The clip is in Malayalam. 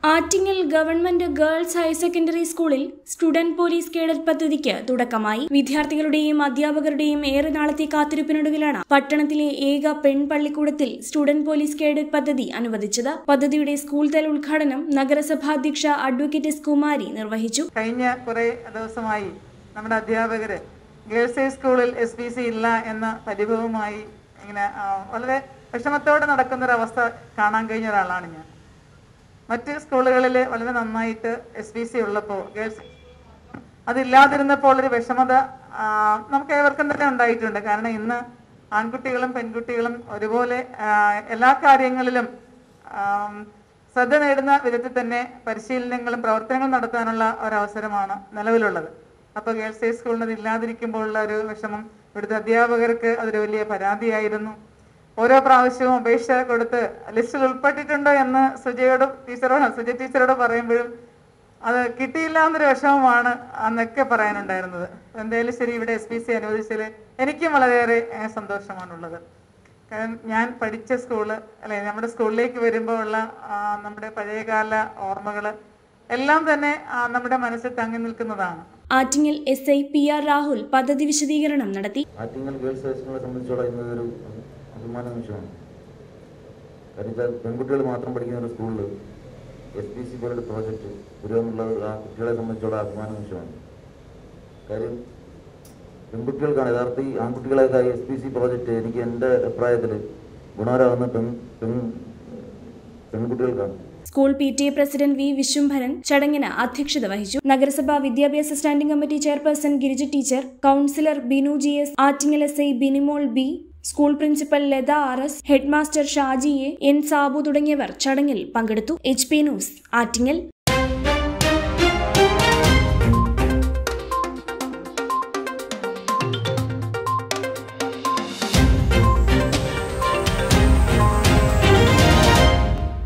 Attingal government girls higher secondary സ്കൂളിൽ സ്റ്റുഡന്റ് പോലീസ് കേഡറ്റ് പദ്ധതിക്ക് തുടക്കമായി വിദ്യാർത്ഥികളുടെയും അധ്യാപകരുടെയും ഏറെ നാളത്തെ കാത്തിരിപ്പിനൊടുവിലാണ് പട്ടണത്തിലെ ഏക പെൺപള്ളിക്കൂടത്തിൽ സ്റ്റുഡന്റ് പോലീസ് കേഡറ്റ് പദ്ധതി അനുവദിച്ചത് പദ്ധതിയുടെ സ്കൂൾ തല ഉദ്ഘാടനം നഗരസഭാധ്യക്ഷ അഡ്വക്കേറ്റ് എസ് കുമാരി നിർവഹിച്ചു കഴിഞ്ഞ കുറേ ദിവസമായി നമ്മുടെ അധ്യാപകര് ഗേൾസ് ഹൈ സ്കൂളിൽ എസ് പി സി ഇല്ല എന്ന പരിഭവമായി ഇങ്ങനെ ആ, വളരെ വിഷമത്തോടെ നടക്കുന്ന ഒരു അവസ്ഥ കാണാൻ കഴിഞ്ഞ ഒരാളാണ് ഞാൻ മറ്റ് സ്കൂളുകളിൽ വളരെ നന്നായിട്ട് എസ് പി സി ഉള്ളപ്പോൾ ഗേൾസ് അതില്ലാതിരുന്നപ്പോൾ ഒരു വിഷമത ആ, നമുക്ക് ഏവർക്കും തന്നെ ഉണ്ടായിട്ടുണ്ട് കാരണം ഇന്ന് ആൺകുട്ടികളും പെൺകുട്ടികളും ഒരുപോലെ ആ, എല്ലാ കാര്യങ്ങളിലും ആം, ശ്രദ്ധ നേടുന്ന വിധത്തിൽ തന്നെ പരിശീലനങ്ങളും പ്രവർത്തനങ്ങളും നടത്താനുള്ള ഒരവസരമാണ് നിലവിലുള്ളത് അപ്പോൾ ഗേൾസ് ഹൈ സ്കൂളിൽ അത് ഇല്ലാതിരിക്കുമ്പോഴുള്ള ഒരു വിഷമം ഇവിടുത്തെ അധ്യാപകർക്ക് അതൊരു വലിയ പരാതിയായിരുന്നു ഓരോ പ്രാവശ്യവും അപേക്ഷ കൊടുത്ത് ലിസ്റ്റിൽ ഉൾപ്പെട്ടിട്ടുണ്ടോ എന്ന് സുജയോട് ടീച്ചറോട് സുജ ടീച്ചറോട് പറയുമ്പോഴും അത് കിട്ടിയില്ല എന്നൊരു വിഷമമാണ് അന്നൊക്കെ പറയാനുണ്ടായിരുന്നത് എന്തായാലും ശരി ഇവിടെ എസ് പി സി അനുവദിച്ചതിൽ എനിക്കും വളരെയേറെ ഏഹ്, സന്തോഷമാണുള്ളത് കാരണം ഞാൻ പഠിച്ച സ്കൂള് അല്ലെ നമ്മുടെ സ്കൂളിലേക്ക് വരുമ്പോൾ ഉള്ള ആ, നമ്മുടെ പഴയകാല ഓർമ്മകൾ എല്ലാം തന്നെ ആ, നമ്മുടെ മനസ്സിൽ തങ്ങി നിൽക്കുന്നതാണ് Attingal S I P R Rahul പദ്ധതി വിശദീകരണം നടത്തി ആറ്റിങ്ങൽ ഗേൾസ് ഹൈ സ്കൂളിനെ സംബന്ധിച്ചോളം ഇന്ന് ഒരു അഭിമാന നിമിഷമാണ് കാര്യം വെച്ചാൽ പെൺകുട്ടികൾ മാത്രം പഠിക്കുന്ന ഒരു സ്കൂളിൽ എസ് പി സി പോലൊരു പ്രോജക്റ്റ് വരിക എന്നുള്ളത് ആ കുട്ടികളെ സംബന്ധിച്ചോളം അഭിമാന നിമിഷമാണ് കാര്യം പെൺകുട്ടികൾക്കാണ് യഥാർത്ഥ ഈ ആൺകുട്ടികളെക്കായി എസ് പി സി പ്രോജക്റ്റ് എനിക്ക് എൻ്റെ അഭിപ്രായത്തിൽ ഗുണകരമാകുന്ന പെൺ പെൺ പെൺകുട്ടികൾക്കാണ് school P T A president V Viswambharan ചടങ്ങിന് അധ്യക്ഷത വഹിച്ചു നഗരസഭാ വിദ്യാഭ്യാസ standing committee chairperson Girija teacher councillor Binu G S Attingal S I Binimol B school principal Latha R S headmaster Shaji A N Sabu തുടങ്ങിയവർ ചടങ്ങിൽ പങ്കെടുത്തു എച്ച് പി ന്യൂസ് ആറ്റിങ്ങൽ